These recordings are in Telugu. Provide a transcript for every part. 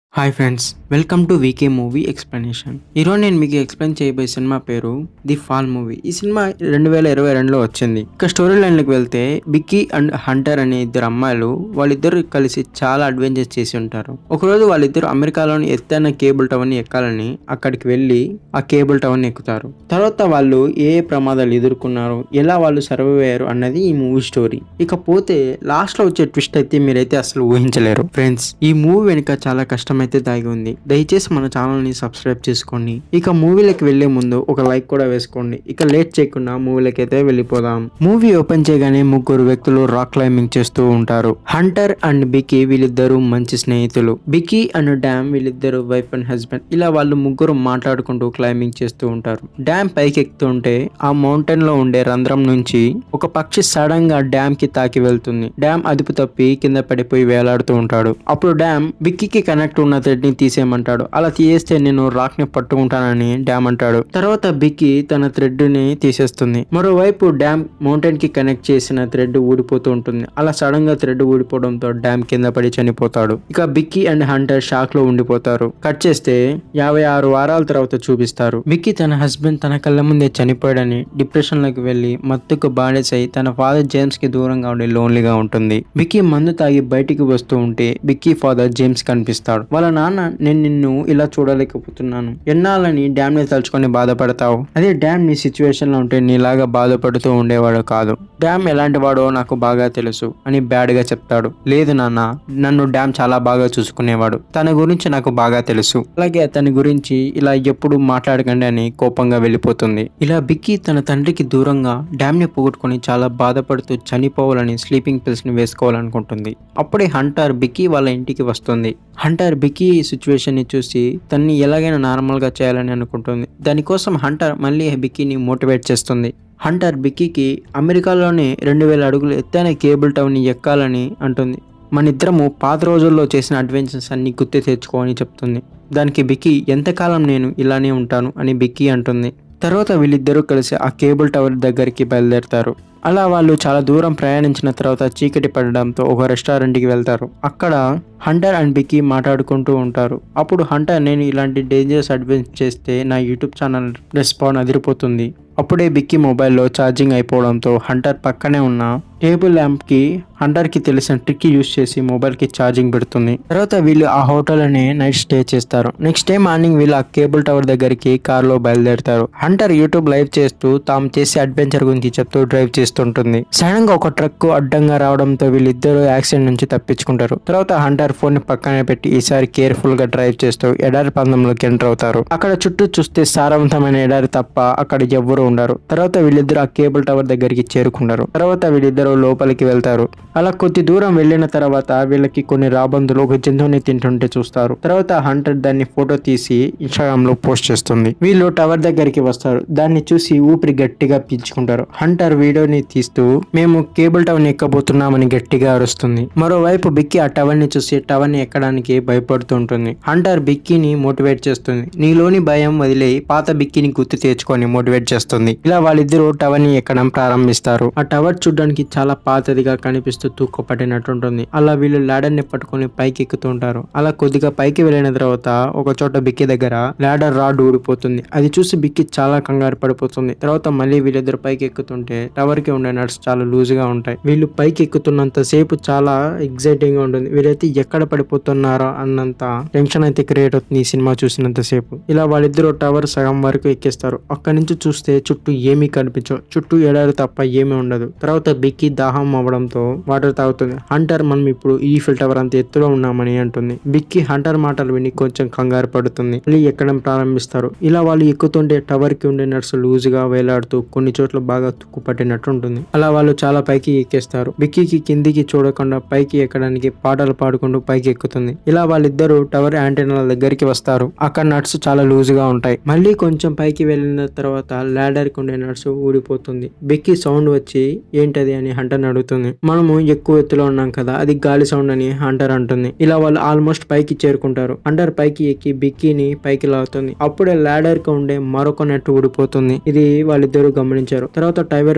hi friends welcome to VK movie explanation ఈరోజు నేను మీకు ఎక్స్ప్లెయిన్ చేయబోయే సినిమా పేరు ది ఫాల్ మూవీ ఈ సినిమా రెండు వేల ఇరవై రెండులో వచ్చింది ఇక స్టోరీ లైన్లోకి వెళ్తే బిక్కీ అండ్ హంటర్ అనే ఇద్దరు అమ్మాయిలు వాళ్ళిద్దరు కలిసి చాలా అడ్వెంచర్స్ చేసి ఉంటారు ఒకరోజు వాళ్ళిద్దరు అమెరికాలోని ఎత్తైన కేబుల్ టవర్ ని ఎక్కాలని అక్కడికి వెళ్ళి ఆ కేబుల్ టవర్ ని ఎక్కుతారు తర్వాత వాళ్ళు ఏ ఏ ప్రమాదాలు ఎదుర్కొన్నారు ఎలా వాళ్ళు సర్వైవ్ అయ్యారు అన్నది ఈ మూవీ స్టోరీ ఇకపోతే లాస్ట్ లో వచ్చే ట్విస్ట్ అయితే మీరైతే అసలు ఊహించలేరు ఫ్రెండ్స్ ఈ మూవీ వెనుక చాలా కష్టం అయితే దాగి ఉంది దయచేసి మన ఛానల్ ని సబ్స్క్రైబ్ చేసుకోండి ఇక మూవీలోకి వెళ్లే ముందు ఒక లైక్ కూడా వేసుకోండి ఇక లేట్ చేయకుండా మూవీలోకి అయితే వెళ్ళిపోదాం మూవీ ఓపెన్ చేయగానే ముగ్గురు వ్యక్తులు రాక్ క్లైంబింగ్ చేస్తూ ఉంటారు హంటర్ అండ్ బికీ వీళ్ళిద్దరూ మంచి స్నేహితులు బికీ అండ్ డామ్ వీళ్ళిద్దరు వైఫ్ అండ్ హస్బెండ్ ఇలా వాళ్ళు ముగ్గురు మాట్లాడుకుంటూ క్లైంబింగ్ చేస్తూ ఉంటారు డ్యామ్ పైకి ఎక్కుతుంటే ఆ మౌంటైన్ లో ఉండే రంధ్రం నుంచి ఒక పక్షి సడన్ గా డ్యామ్ కి తాకి వెళ్తుంది డ్యామ్ అదుపు తప్పి కింద పడిపోయి వేలాడుతూ ఉంటాడు అప్పుడు డ్యామ్ బిక్కీకి కనెక్ట్ ఉన్న థ్రెడ్ ని తీసేయమంటాడు అలా తీసేస్తే నేను రాక్ ని పట్టుకుంటానని డ్యామ్ అంటాడు తర్వాత బిక్కీ తన థ్రెడ్ ని తీసేస్తుంది మరోవైపు డ్యామ్ మౌంటైన్ కి కనెక్ట్ చేసిన థ్రెడ్ ఊడిపోతూ ఉంటుంది అలా సడన్ గా థ్రెడ్ ఊడిపోవడంతో డ్యామ్ కింద పడి చనిపోతాడు ఇక బిక్కీ అండ్ హంటర్ షాక్ లో ఉండిపోతారు కట్ చేస్తే యాభై ఆరు వారాల తర్వాత చూపిస్తారు బిక్కీ తన హస్బెండ్ తన కళ్ళ ముందే చనిపోయాడని డిప్రెషన్ లోకి వెళ్లి మత్తుకు బానిసై తన ఫాదర్ జేమ్స్ కి దూరంగా ఉండి లోన్లీగా ఉంటుంది బిక్కీ మందు తాగి బయటికి వస్తూ ఉంటే బిక్కీ ఫాదర్ జేమ్స్ కనిపిస్తాడు వాళ్ళ నాన్న నేను నిన్ను ఇలా చూడలేకపోతున్నాను ఎన్నాళ్ళని డ్యామ్ ని తలుచుకొని బాధపడతావు అదే డ్యామ్ నీ సిచ్యువేషన్ లో ఉంటే నీలాగా బాధపడుతూ ఉండేవాడు కాదు డ్యామ్ ఎలాంటి వాడో నాకు బాగా తెలుసు అని బ్యాడ్ గా చెప్తాడు లేదు నాన్న నన్ను డ్యామ్ చాలా బాగా చూసుకునేవాడు తన గురించి నాకు బాగా తెలుసు అలాగే అతని గురించి ఇలా ఎప్పుడు మాట్లాడకండి అని కోపంగా వెళ్ళిపోతుంది ఇలా బిక్కీ తన తండ్రికి దూరంగా డ్యామ్ ని పోగొట్టుకొని చాలా బాధపడుతూ చనిపోవాలని స్లీపింగ్ పిల్స్ ని వేసుకోవాలనుకుంటుంది అప్పుడే హంటర్ బిక్కీ వాళ్ళ ఇంటికి వస్తుంది హంటర్ బిక్కీ సిచ్యువేషన్ ని చూసి తన్ని ఎలాగైనా నార్మల్ గా చేయాలని అనుకుంటుంది దానికోసం హంటర్ మళ్ళీ బిక్కీని మోటివేట్ చేస్తుంది హంటర్ బిక్కీకి అమెరికాలోనే రెండు వేల అడుగులు ఎత్తైన కేబుల్ టవర్ ని ఎక్కాలని అంటుంది మన ఇద్దరము పాత రోజుల్లో చేసిన అడ్వెంచర్స్ అన్ని గుర్తు తెచ్చుకో అని చెప్తుంది దానికి బిక్కీ ఎంతకాలం నేను ఇలానే ఉంటాను అని బిక్కీ అంటుంది తర్వాత వీళ్ళిద్దరూ కలిసి ఆ కేబుల్ టవర్ దగ్గరికి బయలుదేరుతారు అలా వాళ్ళు చాలా దూరం ప్రయాణించిన తర్వాత చీకటి పడడంతో ఒక రెస్టారెంట్కి వెళ్తారు అక్కడ హంటర్ అండ్ బిక్కీ మాట్లాడుకుంటూ ఉంటారు అప్పుడు హంటర్ నేను ఇలాంటి డేంజరస్ అడ్వెంచర్ చేస్తే నా యూట్యూబ్ ఛానల్ రెస్పాండ్ అదిరిపోతుంది అప్పుడే బిక్కీ మొబైల్లో ఛార్జింగ్ అయిపోవడంతో హంటర్ పక్కనే ఉన్న టేబుల్ ల్యాంప్కి హంటర్కి తెలిసిన ట్రిక్ యూస్ చేసి మొబైల్కి ఛార్జింగ్ పెడుతుంది తర్వాత వీళ్ళు ఆ హోటల్లోనే నైట్ స్టే చేస్తారు నెక్స్ట్ డే మార్నింగ్ వీళ్ళు ఆ కేబుల్ టవర్ దగ్గరికి కార్లో బయలుదేరుతారు హంటర్ యూట్యూబ్ లైవ్ చేస్తూ తాము చేసే అడ్వెంచర్ గురించి చెప్తూ డ్రైవ్ చేస్తుంటుంది సడన్ గా ఒక ట్రక్ అడ్డంగా రావడంతో వీళ్ళిద్దరూ యాక్సిడెంట్ నుంచి తప్పించుకుంటారు తర్వాత హంటర్ ఫోన్ ని పక్కనే పెట్టి ఈసారి కేర్ఫుల్ గా డ్రైవ్ చేస్తూ ఎడారి పందంలోకి ఎంటర్ అవుతారు అక్కడ చుట్టూ చూస్తే సారవంతమైన ఎడారి తప్ప అక్కడ ఎవ్వరూ ఉండరు తర్వాత వీళ్ళిద్దరు ఆ కేబుల్ టవర్ దగ్గరికి చేరుకుంటారు తర్వాత వీళ్ళిద్దరూ లోపలికి వెళ్తారు అలా కొద్ది దూరం వెళ్ళిన తర్వాత వీళ్ళకి కొన్ని రాబందులు ఒక జంతువుని తింటుంటే చూస్తారు తర్వాత హంటర్ దాన్ని ఫోటో తీసి ఇన్స్టాగ్రామ్ లో పోస్ట్ చేస్తుంది వీళ్ళు టవర్ దగ్గరికి వస్తారు దాన్ని చూసి ఊపిరి గట్టిగా పీల్చుకుంటారు హంటర్ వీడియోని తీస్తూ మేము కేబుల్ టవర్ ని ఎక్కబోతున్నామని గట్టిగా అరుస్తుంది మరోవైపు బిక్కీ ఆ టవర్ ని చూసి టవర్ ని ఎక్కడానికి భయపడుతుంటుంది హంటర్ బిక్కీని మోటివేట్ చేస్తుంది నీలోని భయం వదిలే పాత బిక్కీని గుర్తు తెచ్చుకొని మోటివేట్ చేస్తుంది ఇలా వాళ్ళిద్దరూ టవర్ ని ఎక్కడం ప్రారంభిస్తారు ఆ టవర్ చూడడానికి చాలా పాతదిగా కనిపిస్తూ తూక్కపట్టినట్టుంటుంది అలా వీళ్ళు ల్యాడర్ ని పట్టుకొని పైకి ఎక్కుతుంటారు అలా కొద్దిగా పైకి వెళ్ళిన తర్వాత ఒక చోట బిక్కీ దగ్గర ల్యాడర్ రాడ్ ఊడిపోతుంది అది చూసి బిక్కీ చాలా కంగారు పడిపోతుంది తర్వాత మళ్ళీ వీళ్ళిద్దరు పైకి ఎక్కుతుంటే టవర్ కి ఉండే నట్స్ చాలా లూజ్ గా ఉంటాయి వీళ్ళు పైకి ఎక్కుతున్నంత సేపు చాలా ఎగ్జైటింగ్ గా ఉంటుంది వీరైతే ఎక్కడ పడిపోతున్నారో అన్నంత టెన్షన్ అయితే క్రియేట్ అవుతుంది ఈ సినిమా చూసినంత సేపు ఇలా వాళ్ళిద్దరూ టవర్ సగం వరకు ఎక్కిస్తారు అక్కడి నుంచి చూస్తే చుట్టూ ఏమీ కనిపించవు చుట్టూ ఎడారి తప్ప ఏమీ ఉండదు తర్వాత బిక్కీ దాహం అవ్వడంతో వాటర్ తాగుతుంది హంటర్ మనం ఇప్పుడు ఈ ఫిల్ టవర్ అంత ఎత్తులో ఉన్నామని అంటుంది బిక్కీ హంటర్ మాటలు విని కొంచెం కంగారు పడుతుంది మళ్ళీ ఎక్కడం ప్రారంభిస్తారు ఇలా వాళ్ళు ఎక్కుతుంటే టవర్ కి ఉండే నర్సు లూజ్ గా వేలాడుతూ కొన్ని చోట్ల బాగా తుక్కు పట్టినట్టు ఉంటుంది అలా వాళ్ళు చాలా పైకి ఎక్కేస్తారు బిక్కీకి కిందికి చూడకుండా పైకి ఎక్కడానికి పాటలు పాడుకుంటూ పైకి ఎక్కుతుంది ఇలా వాళ్ళిద్దరూ టవర్ యాంటెనాల దగ్గరికి వస్తారు అక్కడ నట్స్ చాలా లూజ్ గా ఉంటాయి మళ్ళీ కొంచెం పైకి వెళ్ళిన తర్వాత ల్యాడర్ కి ఉండే నట్స్ ఊడిపోతుంది బిక్కీ సౌండ్ వచ్చి ఏంటది అని హంటర్ అడుగుతుంది మనము ఎక్కువ ఎత్తులో ఉన్నాం కదా అది గాలి సౌండ్ అని హంటర్ అంటుంది ఇలా వాళ్ళు ఆల్మోస్ట్ పైకి చేరుకుంటారు హంటర్ పైకి ఎక్కి బిక్కీని పైకి లాగుతుంది అప్పుడే ల్యాడర్ కి ఉండే మరొక నెట్ ఊడిపోతుంది ఇది వాళ్ళిద్దరూ గమనించారు తర్వాత టైవర్ పైకి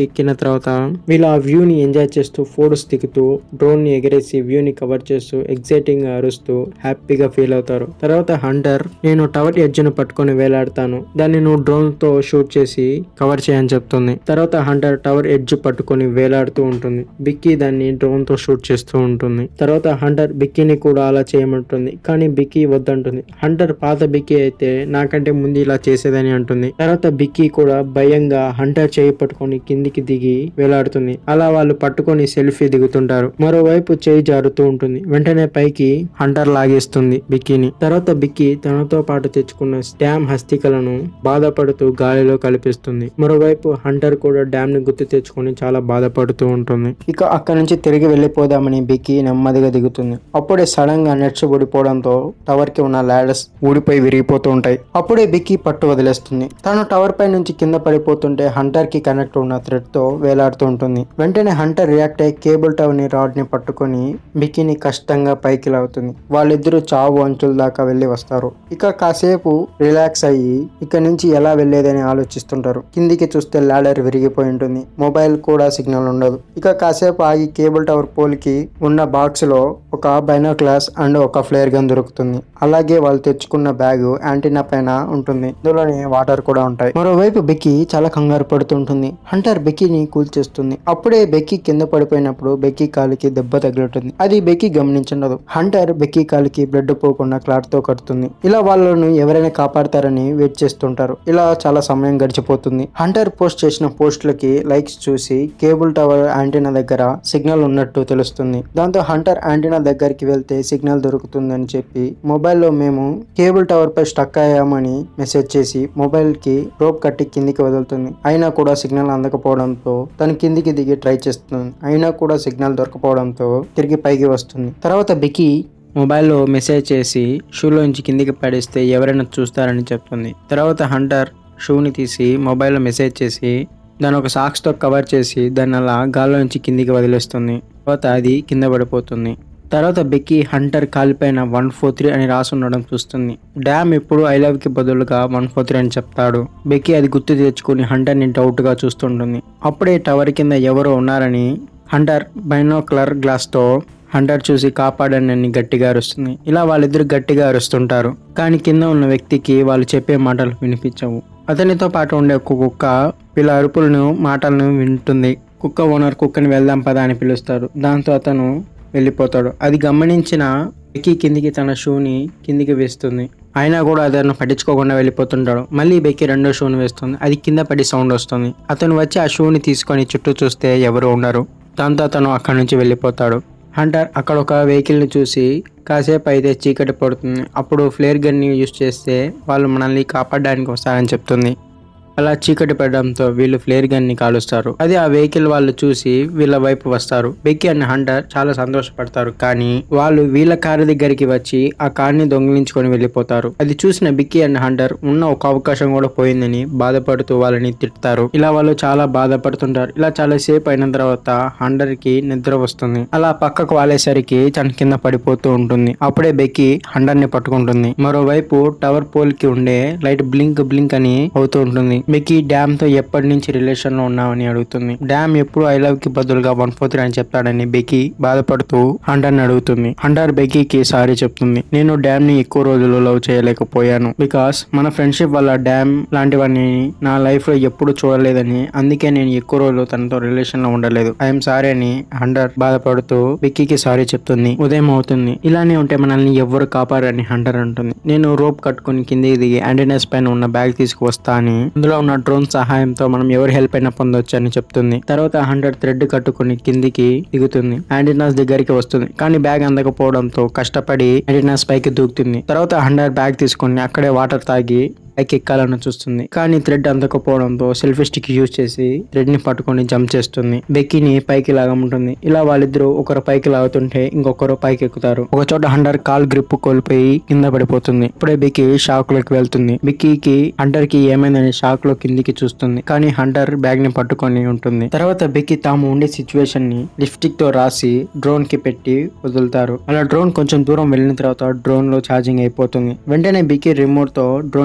ఎక్కిన తర్వాత వీళ్ళు ఆ వ్యూ ని ఎంజాయ్ చేస్తూ ఫోటోస్ దిగుతూ డ్రోన్ ని ఎగరేసి వ్యూ ని కవర్ చేస్తూ ఎక్సైటింగ్ గా అరుస్తూ హ్యాపీగా ఫీల్ అవుతారు తర్వాత హంటర్ నేను టవర్ ఎడ్జ్ ను పట్టుకొని వేలాడతాను దాన్ని నువ్వు డ్రోన్ తో షూట్ చేసి కవర్ చేయని చెప్తుంది తర్వాత హంటర్ టవర్ ఎడ్జ్ పట్టుకొని వేలాడుతూ ఉంటుంది బిక్కీ దాన్ని డ్రోన్ తో షూట్ చేస్తూ ఉంటుంది తర్వాత హంటర్ బిక్కీని కూడా అలా చేయమంటుంది కానీ బిక్కీ వద్దంటుంది హంటర్ పాత బిక్కీ అయితే నాకంటే ముందు ఇలా చేసేదని అంటుంది తర్వాత బిక్కీ కూడా భయంగా హంటర్ చేయి పట్టుకొని కిందికి దిగి వేలాడుతుంది అలా వాళ్ళు పట్టుకొని సెల్ఫీ దిగుతుంటారు మరోవైపు చేయి జారుతూ ఉంటుంది వెంటనే పైకి హంటర్ లాగేస్తుంది బిక్కీని తర్వాత బిక్కీ తనతో పాటు తెచ్చుకున్న డ్యామ్ హస్తికలను బాధపడుతూ గాలిలో కలిపిస్తుంది మరోవైపు హంటర్ కూడా డ్యామ్ ని గుర్తు తెచ్చుకొని చాలా బాధపడుతూ ఉంటుంది ఇక అక్కడ నుంచి తిరిగి వెళ్ళిపోదామని బిక్కీ నెమ్మదిగా దిగుతుంది అప్పుడే సడన్ గా నెట్స్ ఊడిపోవడంతో టవర్ కి ఉన్న లాడర్స్ ఊడిపోయి విరిగిపోతూ ఉంటాయి అప్పుడే బిక్కీ పట్టు వదిలేస్తుంది తను టవర్ పై నుంచి కింద పడిపోతుంటే హంటర్ కి కనెక్ట్ ఉన్న థ్రెడ్ తో వేలాడుతూ ఉంటుంది వెంటనే హంటర్ రియాక్ట్ అయ్యి కేబుల్ టవర్ ని రాడ్ ని పట్టుకొని బిక్కీని కష్టంగా పైకి లాగుతుంది వాళ్ళిద్దరూ చావు అంచుల దాకా వెళ్ళి వస్తారు ఇక కాసేపు రిలాక్స్ అయ్యి ఇక్కడ నుంచి ఎలా వెళ్లేదని ఆలోచిస్తుంటారు కిందికి చూస్తే లాడర్ విరిగిపోయి ఉంటుంది మొబైల్ కూడా సిగ్నల్ ఉండదు ఇక కాసేపు ఆగి కేబుల్ టవర్ పోల్ కి ఉన్న బాక్స్ లో ఒక బైనోక్లాస్ అండ్ ఒక ఫ్లేర్ గన్ దొరుకుతుంది అలాగే వాళ్ళు తెచ్చుకున్న బ్యాగ్ యాంటీనా పైన ఉంటుంది ఇందులోనే వాటర్ కూడా ఉంటాయి మరోవైపు బెక్కి చాలా కంగారు పడుతుంటుంది హంటర్ బెక్కీని కూల్చేస్తుంది అప్పుడే బెక్కి కింద పడిపోయినప్పుడు బెక్కీ కాలికి దెబ్బ తగులుతుంది అది బెక్కి గమనించుండదు హంటర్ బెక్కీ కాలికి బ్లడ్ పోకుండా క్లాట్ తో కడుతుంది ఇలా వాళ్ళను ఎవరైనా కాపాడతారని వెయిట్ చేస్తుంటారు ఇలా చాలా సమయం గడిచిపోతుంది హంటర్ పోస్ట్ చేసిన పోస్టులకి లైక్స్ చూసి కేబుల్ టవర్ యాంటీనా దగ్గర సిగ్నల్ ఉన్నట్టు తెలుస్తుంది దాంతో హంటర్ యాంటీనా దగ్గరికి వెళ్తే సిగ్నల్ దొరుకుతుందని చెప్పి మొబైల్లో మేము కేబుల్ టవర్ పై స్టక్ అయ్యామని మెసేజ్ చేసి మొబైల్ కి రోప్ కట్టి కిందికి వదులుతుంది అయినా కూడా సిగ్నల్ అందకపోవడంతో తను కిందికి దిగి ట్రై చేస్తుంది అయినా కూడా సిగ్నల్ దొరకపోవడంతో తిరిగి పైకి వస్తుంది తర్వాత బికి మొబైల్లో మెసేజ్ చేసి షూలోంచి కిందికి పడేస్తే ఎవరైనా చూస్తారని చెప్తుంది తర్వాత హంటర్ షూని తీసి మొబైల్లో మెసేజ్ చేసి దాన్ని ఒక సాక్స్తో కవర్ చేసి దాన్ని అలా గాల్లో నుంచి కిందికి వదిలేస్తుంది తర్వాత అది కింద పడిపోతుంది తర్వాత బెక్కి హంటర్ కాలిపైన వన్ ఫోర్ త్రీ అని రాసి ఉండడం చూస్తుంది డ్యామ్ ఎప్పుడు ఐ లవ్ కి బదులుగా వన్ ఫోర్ త్రీ అని చెప్తాడు బెక్కి అది గుర్తు తెచ్చుకుని హంటర్ని డౌట్ గా చూస్తుంటుంది అప్పుడే టవర్ కింద ఎవరో ఉన్నారని హంటర్ బైనోక్లర్ గ్లాస్తో హంటర్ చూసి కాపాడనని గట్టిగా అరుస్తుంది ఇలా వాళ్ళిద్దరు గట్టిగా అరుస్తుంటారు కానీ కింద ఉన్న వ్యక్తికి వాళ్ళు చెప్పే మాటలు వినిపించవు అతనితో పాటు ఉండే ఒక కుక్క వీళ్ళ అరుపులను మాటలను వింటుంది కుక్క ఓనర్ కుక్కని వెళ్దాం పదా అని పిలుస్తారు దాంతో అతను వెళ్ళిపోతాడు అది గమనించిన బెక్కీ కిందికి తన షూని కిందికి వేస్తుంది అయినా కూడా అతను పట్టించుకోకుండా వెళ్ళిపోతుంటాడు మళ్ళీ బెక్కి రెండో షూని వేస్తుంది అది కింద పడి సౌండ్ వస్తుంది అతను వచ్చి ఆ షూని తీసుకొని చుట్టూ చూస్తే ఎవరు ఉండరు దాంతో అతను అక్కడి నుంచి వెళ్ళిపోతాడు హంటర్ అక్కడ ఒక వెహికల్ని చూసి కాసేపు అయితే చీకటి పడుతుంది అప్పుడు ఫ్లేర్ గన్ని యూజ్ చేస్తే వాళ్ళు మనల్ని కాపాడడానికి వస్తారని చెప్తుంది అలా చీకటి పడడంతో వీళ్ళు ఫ్లేర్ గన్ ని కాలుస్తారు అది ఆ వెహికల్ వాళ్ళు చూసి వీళ్ళ వైపు వస్తారు బెక్కి అండ్ హంటర్ చాలా సంతోషపడతారు కానీ వాళ్ళు వీళ్ళ కారు దగ్గరికి వచ్చి ఆ కార్ ని దొంగిలించుకొని వెళ్ళిపోతారు అది చూసిన బిక్కీ అండ్ హంటర్ ఉన్న ఒక అవకాశం కూడా పోయిందని బాధపడుతూ వాళ్ళని తిడతారు ఇలా వాళ్ళు చాలా బాధపడుతుంటారు ఇలా చాలా సేపు అయిన తర్వాత హంటర్ కి నిద్ర వస్తుంది అలా పక్కకు వాలేసరికి తన కింద పడిపోతూ ఉంటుంది అప్పుడే బెక్కి హంటర్ ని పట్టుకుంటుంది మరోవైపు టవర్ పోల్ కి ఉండే లైట్ బ్లింక్ బ్లింక్ అని అవుతూ ఉంటుంది బెక్కీ డ్యామ్ తో ఎప్పటి నుంచి రిలేషన్ లో ఉన్నామని అడుగుతుంది డ్యామ్ ఎప్పుడు ఐ లవ్ కి బదులుగా వన్ ఫోర్ త్రీ అని చెప్తాడని బెక్కీ బాధపడుతూ హంటర్ ని అడుగుతుంది హంటర్ బెక్కీకి సారీ చెప్తుంది నేను డ్యామ్ ని ఎక్కువ రోజులు లవ్ చేయలేకపోయాను బికాస్ మన ఫ్రెండ్షిప్ వల్ల డ్యామ్ లాంటివన్నీ నా లైఫ్ లో ఎప్పుడు చూడలేదని అందుకే నేను ఎక్కువ రోజులు తనతో రిలేషన్ లో ఉండలేదు ఐఎమ్ సారీ అని హంటర్ బాధపడుతూ బెక్కీకి సారీ చెప్తుంది ఉదయం అవుతుంది ఇలానే ఉంటే మనల్ని ఎవ్వరు కాపారని హంటర్ అంటుంది నేను రోప్ కట్టుకుని కిందికి దిగి యాంటీనస్ పైన ఉన్న బ్యాగ్ తీసుకువస్తా అని అందులో ఉన్న డ్రోన్ సహాయంతో మనం ఎవరి హెల్ప్ అయినా పొందొచ్చు అని చెప్తుంది తర్వాత హండ్రెడ్ థ్రెడ్ కట్టుకుని కిందికి దిగుతుంది యాంటీనాస్ దగ్గరికి వస్తుంది కానీ బ్యాగ్ అందకపోవడంతో కష్టపడి యాంటీనాస్ పైకి దూకుతుంది తర్వాత హండ్రెడ్ బ్యాగ్ తీసుకుని అక్కడే వాటర్ తాగి పైకి ఎక్కాలని చూస్తుంది కానీ థ్రెడ్ అందకపోవడంతో సెల్ఫీ స్టిక్ యూజ్ చేసి థ్రెడ్ ని పట్టుకొని జంప్ చేస్తుంది బెక్కీని పైకి లాగముంటుంది ఇలా వాళ్ళిద్దరూ ఒకరు పైకి లాగుతుంటే ఇంకొకరు పైకి ఎక్కుతారు ఒక చోట హంటర్ కాల్ గ్రిప్ కోల్పోయి కింద పడిపోతుంది ఇప్పుడే బెక్కీ షాక్ లోకి వెళ్తుంది బెక్కీకి హంటర్ కి ఏమైందని షాక్ లో కిందికి చూస్తుంది కానీ హంటర్ బ్యాగ్ ని పట్టుకొని ఉంటుంది తర్వాత బెక్కీ తాము ఉండే సిచ్యువేషన్ ని లిప్స్టిక్ తో రాసి డ్రోన్ కి పెట్టి వదులుతారు అలా డ్రోన్ కొంచెం దూరం వెళ్ళిన తర్వాత డ్రోన్ లో ఛార్జింగ్ అయిపోతుంది వెంటనే బిక్కీ రిమోట్ తో డ్రోన్ ని వెనక్కి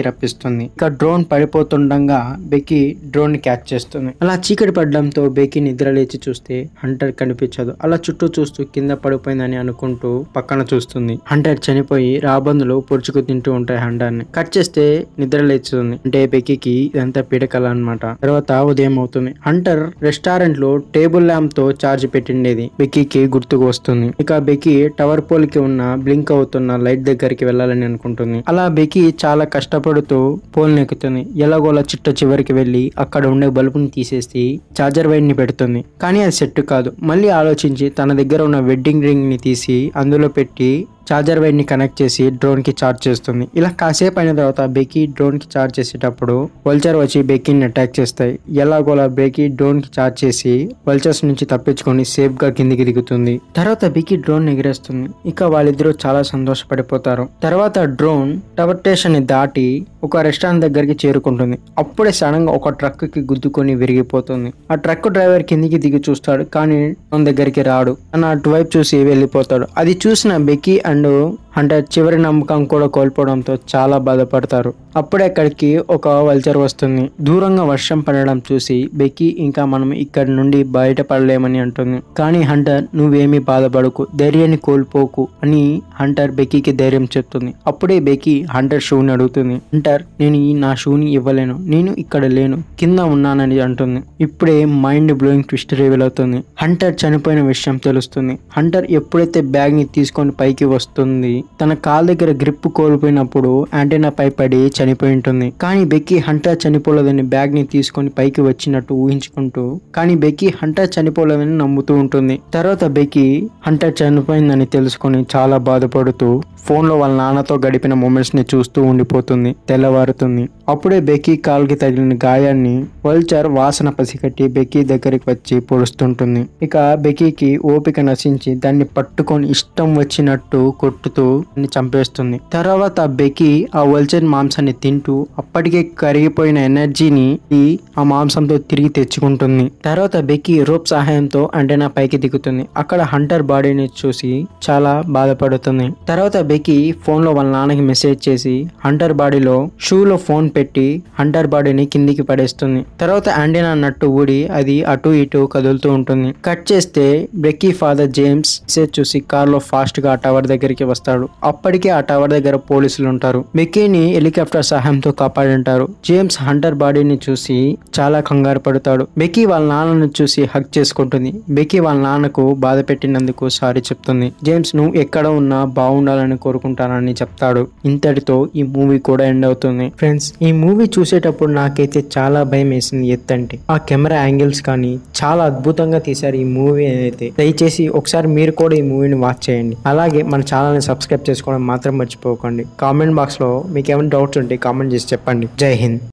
రప్పిస్తుంది ఇక డ్రోన్ పడిపోతుండగా బెకీ డ్రోన్ ని క్యాచ్ చేస్తుంది అలా చీకటి పడడంతో బెకీ నిద్ర లేచి చూస్తే హంటర్ కనిపించదు అలా చుట్టూ చూస్తూ కింద పడిపోయిందని అనుకుంటూ పక్కన చూస్తుంది హంటర్ చనిపోయి రాబందులు పొడుచుకు తింటూ ఉంటాయి హంటర్ ని కట్ చేస్తే నిద్ర లేచుతుంది అంటే బెకీకి ఇదంతా పీడకల అన్నమాట తర్వాత ఉదయం అవుతుంది హంటర్ రెస్టారెంట్ లో టేబుల్ ల్యాంప్ తో చార్జ్ పెట్టిండేది బెకీకి గుర్తుకు వస్తుంది ఇక బెకీ టవర్ పోల్ కి ఉన్న బ్లింక్ అవుతున్న లైట్ దగ్గరికి వెళ్ళాలని అనుకుంటుంది అలా బెకీ చాలా కష్టపడుతూ పోల్ నెక్కుతుంది ఎలాగోలా చిట్ట చివరికి వెళ్ళి అక్కడ ఉండే బల్బుని తీసేసి చార్జర్ వైర్ ని పెడుతుంది కానీ అది సెట్ కాదు మళ్ళీ ఆలోచించి తన దగ్గర ఉన్న వెడ్డింగ్ రింగ్ ని తీసి అందులో పెట్టి చార్జర్ వైర్ ని కనెక్ట్ చేసి డ్రోన్ కి చార్జ్ చేస్తుంది ఇలా కాసేపు అయిన తర్వాత బెకీ డ్రోన్ కి చార్జ్ చేసేటప్పుడు వల్చర్ వచ్చి బెకీని అటాక్ చేస్తాయి ఎలాగోలా బెకీ డ్రోన్ కి చార్జ్ చేసి వల్చర్స్ నుంచి తప్పించుకొని సేఫ్ గా కిందికి దిగుతుంది తర్వాత బెకీ డ్రోన్ ఎగిరేస్తుంది ఇక వాళ్ళిద్దరూ చాలా సంతోషపడిపోతారు తర్వాత డ్రోన్ టవర్ స్టేషన్ ని దాటి ఒక రెస్టారెంట్ దగ్గరికి చేరుకుంటుంది అప్పుడే సడన్ గా ఒక ట్రక్ కి గుద్దుకొని విరిగిపోతుంది ఆ ట్రక్ డ్రైవర్ కిందికి దిగి చూస్తాడు కానీ డ్రోన్ దగ్గరికి రాడు తన అటువైపు చూసి వెళ్ళిపోతాడు అది చూసిన బెకీ అండ్ అంటే చివరి నమ్మకం కూడా కోల్పోవడంతో చాలా బాధపడతారు అప్పుడే అక్కడికి ఒక వల్చర్ వస్తుంది దూరంగా వర్షం పడడం చూసి బెకీ ఇంకా మనం ఇక్కడి నుండి బయటపడలేమని అంటుంది కానీ హంటర్ నువ్వేమీ బాధపడకు ధైర్యాన్ని కోల్పోకు అని హంటర్ బెకీకి ధైర్యం చెప్తుంది అప్పుడే బెకీ హంటర్ షూని అడుగుతుంది హంటర్ నేను ఈ నా షూని ఇవ్వలేను నేను ఇక్కడ లేను కింద ఉన్నానని అంటుంది ఇప్పుడే మైండ్ బ్లోయింగ్ ట్విస్ట్ రివీల్ అవుతుంది హంటర్ చనిపోయిన విషయం తెలుస్తుంది హంటర్ ఎప్పుడైతే బ్యాగ్ ని తీసుకొని పైకి వస్తుంది తన కాల్ దగ్గర గ్రిప్ కోల్పోయినప్పుడు యాంటీనా పై పడి చనిపోయి ఉంటుంది కానీ బెక్కీ హంటర్ చనిపోలేదని బ్యాగ్ ని తీసుకొని పైకి వచ్చినట్టు ఊహించుకుంటూ కానీ బెక్కీ హంటర్ చనిపోలేదని నమ్ముతూ ఉంటుంది తర్వాత బెక్కీ హంటర్ చనిపోయిందని తెలుసుకొని చాలా బాధపడుతూ ఫోన్ లో వాళ్ళ నాన్నతో గడిపిన మూమెంట్స్ ని చూస్తూ ఉండిపోతుంది తెల్లవారుతుంది అప్పుడే బెక్కీ కాల్కి తగిలిన గాయాన్ని వల్చర్ వాసన పసిగట్టి బెక్కీ దగ్గరికి వచ్చి పొడుస్తుంటుంది ఇక బెక్కీకి ఓపిక నశించి దాన్ని పట్టుకొని ఇష్టం వచ్చినట్టు కొట్టుతూ దాన్ని చంపేస్తుంది తర్వాత బెక్కీ ఆ వల్చర్ మాంసాన్ని తింటూ అప్పటికే కరిగిపోయిన ఎనర్జీని ఈ ఆ మాంసంతో తిరిగి తెచ్చుకుంటుంది తర్వాత బెక్కీ రోప్ సహాయంతో అంటెనా పైకి దిగుతుంది అక్కడ హంటర్ బాడీని చూసి చాలా బాధపడుతుంది తర్వాత బెక్కీ ఫోన్ లో వాళ్ళ నాన్నకి మెసేజ్ చేసి హంటర్ బాడీలో షూలో ఫోన్ పెట్టి హంటర్ బాడీని కిందికి పడేస్తుంది తర్వాత యాంటీనా నట్టు ఊడి అది అటు ఇటు కదులుతూ ఉంటుంది కట్ చేస్తే బెక్కీ ఫాదర్ జేమ్స్ మెసేజ్ చూసి కార్ లో ఫాస్ట్ గా ఆ టవర్ దగ్గరికి వస్తాడు అప్పటికే ఆ టవర్ దగ్గర పోలీసులు ఉంటారు బెక్కీని హెలికాప్టర్ సహాయంతో కాపాడుంటారు జేమ్స్ హంటర్ బాడీని చూసి చాలా కంగారు పడతాడు బెక్కీ వాళ్ళ నాన్నను చూసి హక్ చేసుకుంటుంది బెక్కీ వాళ్ళ నాన్నకు బాధ పెట్టినందుకు సారీ చెప్తుంది జేమ్స్ నువ్వు ఎక్కడ ఉన్నా బాగుండాలని కోరుకుంటానని చెప్తాడు ఇంతటితో ఈ మూవీ కూడా ఎండ్ అవుతుంది ఫ్రెండ్స్ ఈ మూవీ చూసేటప్పుడు నాకైతే చాలా భయం వేసింది ఎత్తంటే ఆ కెమెరా యాంగిల్స్ కానీ చాలా అద్భుతంగా తీశారు ఈ మూవీ అయితే దయచేసి ఒకసారి మీరు కూడా ఈ మూవీని వాచ్ చేయండి అలాగే మన ఛానల్ని సబ్స్క్రైబ్ చేసుకోవడం మాత్రం మర్చిపోకండి కామెంట్ బాక్స్లో మీకు ఏమైనా డౌట్స్ ఉంటే కామెంట్ చేసి చెప్పండి జై హింద్